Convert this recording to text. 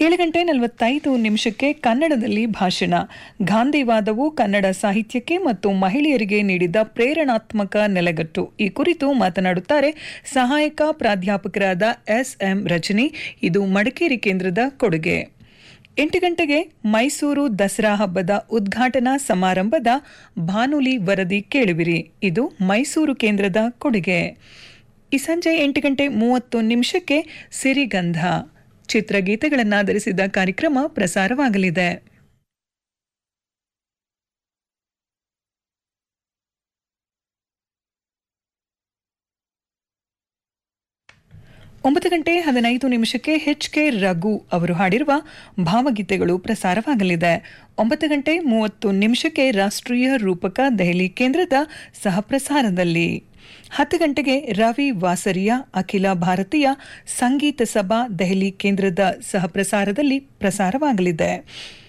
ಏಳು ಗಂಟೆ ನಲವತ್ತೈದು ನಿಮಿಷಕ್ಕೆ ಕನ್ನಡದಲ್ಲಿ ಭಾಷಣ ಗಾಂಧಿವಾದವು ಕನ್ನಡ ಸಾಹಿತ್ಯಕ್ಕೆ ಮತ್ತು ಮಹಿಳೆಯರಿಗೆ ನೀಡಿದ ಪ್ರೇರಣಾತ್ಮಕ ನೆಲೆಗಟ್ಟು ಈ ಕುರಿತು ಮಾತನಾಡುತ್ತಾರೆ ಸಹಾಯಕ ಪ್ರಾಧ್ಯಾಪಕರಾದ ಎಸ್ ಎಂ ರಜನಿ ಇದು ಮಡಿಕೇರಿ ಕೇಂದ್ರದ ಕೊಡುಗೆ ಎಂಟು ಗಂಟೆಗೆ ಮೈಸೂರು ದಸರಾ ಹಬ್ಬದ ಉದ್ಘಾಟನಾ ಸಮಾರಂಭದ ಬಾನುಲಿ ವರದಿ ಕೇಳುವಿರಿ ಇದು ಮೈಸೂರು ಕೇಂದ್ರದ ಕೊಡುಗೆ ಈ ಸಂಜೆ ಎಂಟು ಗಂಟೆ ಮೂವತ್ತು ನಿಮಿಷಕ್ಕೆ ಸಿರಿಗಂಧ ಚಿತ್ರಗೀತೆಗಳನ್ನಾಧರಿಸಿದ ಕಾರ್ಯಕ್ರಮ ಪ್ರಸಾರವಾಗಲಿದೆ ಒಂಬತ್ತು ಗಂಟೆ ಹದಿನೈದು ನಿಮಿಷಕ್ಕೆ ಎಚ್ ಕೆ ರಘು ಅವರು ಹಾಡಿರುವ ಭಾವಗೀತೆಗಳು ಪ್ರಸಾರವಾಗಲಿದೆ ಒಂಬತ್ತು ಗಂಟೆ ಮೂವತ್ತು ನಿಮಿಷಕ್ಕೆ ರಾಷ್ಟ್ರೀಯ ರೂಪಕ ದೆಹಲಿ ಕೇಂದ್ರದ ಸಹಪ್ರಸಾರದಲ್ಲಿ ಹತ್ತು ಗಂಟೆಗೆ ರವಿ ವಾಸರಿಯ ಅಖಿಲ ಭಾರತೀಯ ಸಂಗೀತ ಸಭಾ ದೆಹಲಿ ಕೇಂದ್ರದ ಸಹಪ್ರಸಾರದಲ್ಲಿ ಪ್ರಸಾರವಾಗಲಿದೆ